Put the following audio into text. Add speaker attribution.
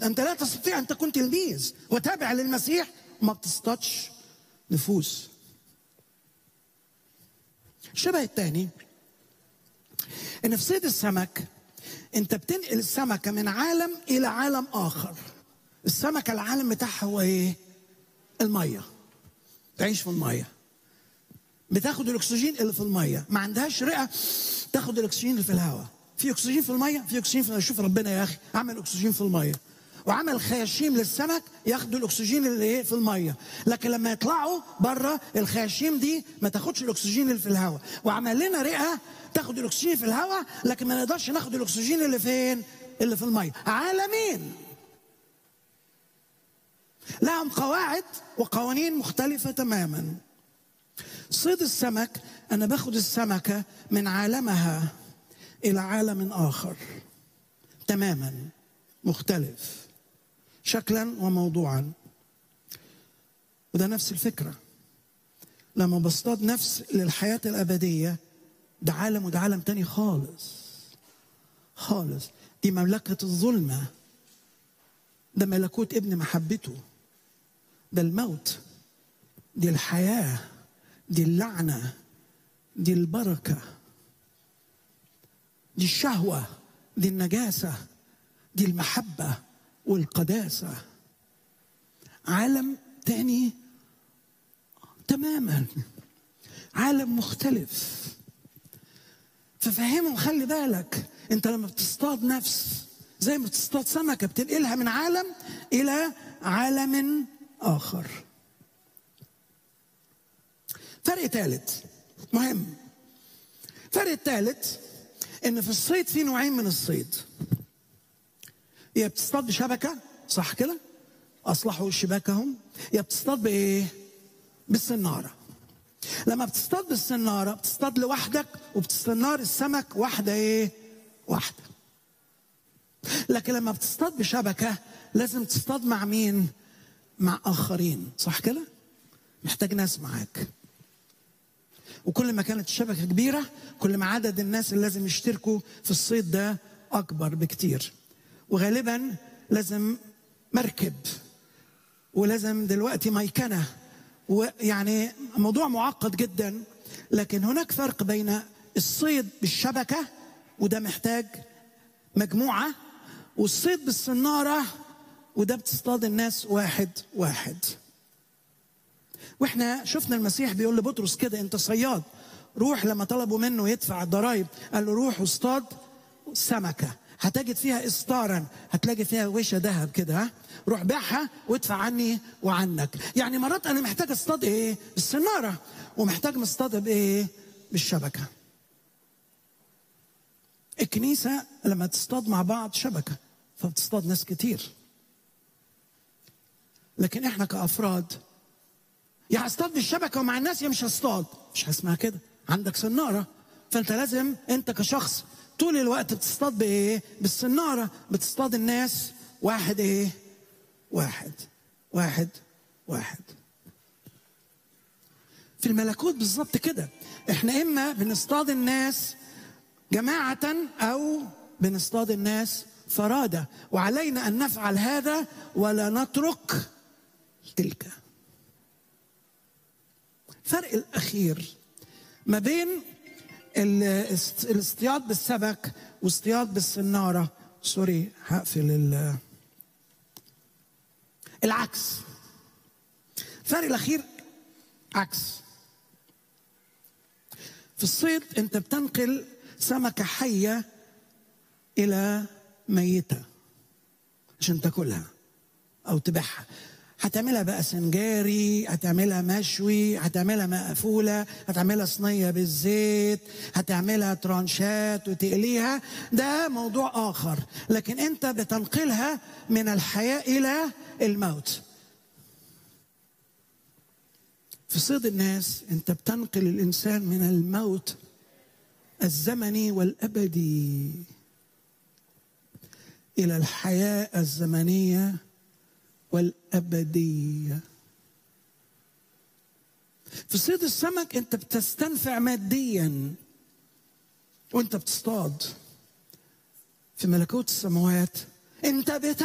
Speaker 1: انت لا تستطيع ان تكون تلميذ وتابع للمسيح وما بتصطادش نفوس الشبه الثاني ان في صيد السمك انت بتنقل السمكه من عالم الى عالم اخر السمكه العالم بتاعها هو ايه الميه تعيش في الميه بتاخد الاكسجين اللي في الميه ما عندهاش رئه تاخد الاكسجين اللي في الهواء في اكسجين في الميه في اكسجين في شوف ربنا يا اخي عمل اكسجين في الميه وعمل خياشيم للسمك ياخدوا الاكسجين اللي ايه في الميه لكن لما يطلعوا بره الخياشيم دي ما تاخدش الاكسجين اللي في الهواء وعمل لنا رئه تاخد الاكسجين في الهواء لكن ما نقدرش ناخد الاكسجين اللي فين اللي في الميه عالمين لهم قواعد وقوانين مختلفة تماما صيد السمك أنا باخد السمكة من عالمها إلى عالم آخر تماما مختلف شكلا وموضوعا وده نفس الفكرة لما بصطاد نفس للحياة الأبدية ده عالم وده عالم تاني خالص خالص دي مملكة الظلمة ده ملكوت ابن محبته ده الموت دي الحياة دي اللعنة دي البركة دي الشهوة دي النجاسة دي المحبة والقداسة عالم تاني تماما عالم مختلف ففهمهم خلي بالك انت لما بتصطاد نفس زي ما بتصطاد سمكة بتنقلها من عالم إلى عالم آخر فرق ثالث مهم فرق الثالث ان في الصيد في نوعين من الصيد يا بتصطاد بشبكه صح كده اصلحوا شباكهم يا بتصطاد بايه بالسناره لما بتصطاد بالسناره بتصطاد لوحدك وبتستنار السمك واحده ايه واحده لكن لما بتصطاد بشبكه لازم تصطاد مع مين مع اخرين صح كده محتاج ناس معاك وكل ما كانت الشبكه كبيره كل ما عدد الناس اللي لازم يشتركوا في الصيد ده اكبر بكتير وغالبا لازم مركب ولازم دلوقتي ميكنه ويعني موضوع معقد جدا لكن هناك فرق بين الصيد بالشبكه وده محتاج مجموعه والصيد بالسناره وده بتصطاد الناس واحد واحد واحنا شفنا المسيح بيقول لبطرس كده انت صياد روح لما طلبوا منه يدفع الضرائب قال له روح واصطاد سمكه هتجد فيها استارا هتلاقي فيها وشه ذهب كده ها روح بيعها وادفع عني وعنك يعني مرات انا محتاج اصطاد ايه السناره ومحتاج مصطاد بايه بالشبكه الكنيسه لما تصطاد مع بعض شبكه فبتصطاد ناس كتير لكن احنا كافراد يا هصطاد بالشبكه ومع الناس يا مش هصطاد مش اسمها كده عندك سناره فانت لازم انت كشخص طول الوقت بتصطاد بايه بالسناره بتصطاد الناس واحد ايه واحد واحد واحد في الملكوت بالظبط كده احنا اما بنصطاد الناس جماعه او بنصطاد الناس فرادى وعلينا ان نفعل هذا ولا نترك تلك الفرق الاخير ما بين الاصطياد بالسمك واصطياد بالسناره سوري هقفل ال العكس الفرق الاخير عكس في الصيد انت بتنقل سمكه حيه الى ميته عشان تاكلها او تبيعها هتعملها بقى سنجاري هتعملها مشوي هتعملها مقفولة هتعملها صينية بالزيت هتعملها ترانشات وتقليها ده موضوع آخر لكن أنت بتنقلها من الحياة إلى الموت في صيد الناس أنت بتنقل الإنسان من الموت الزمني والأبدي إلى الحياة الزمنية والأبدية في صيد السمك أنت بتستنفع ماديا وأنت بتصطاد في ملكوت السماوات أنت بت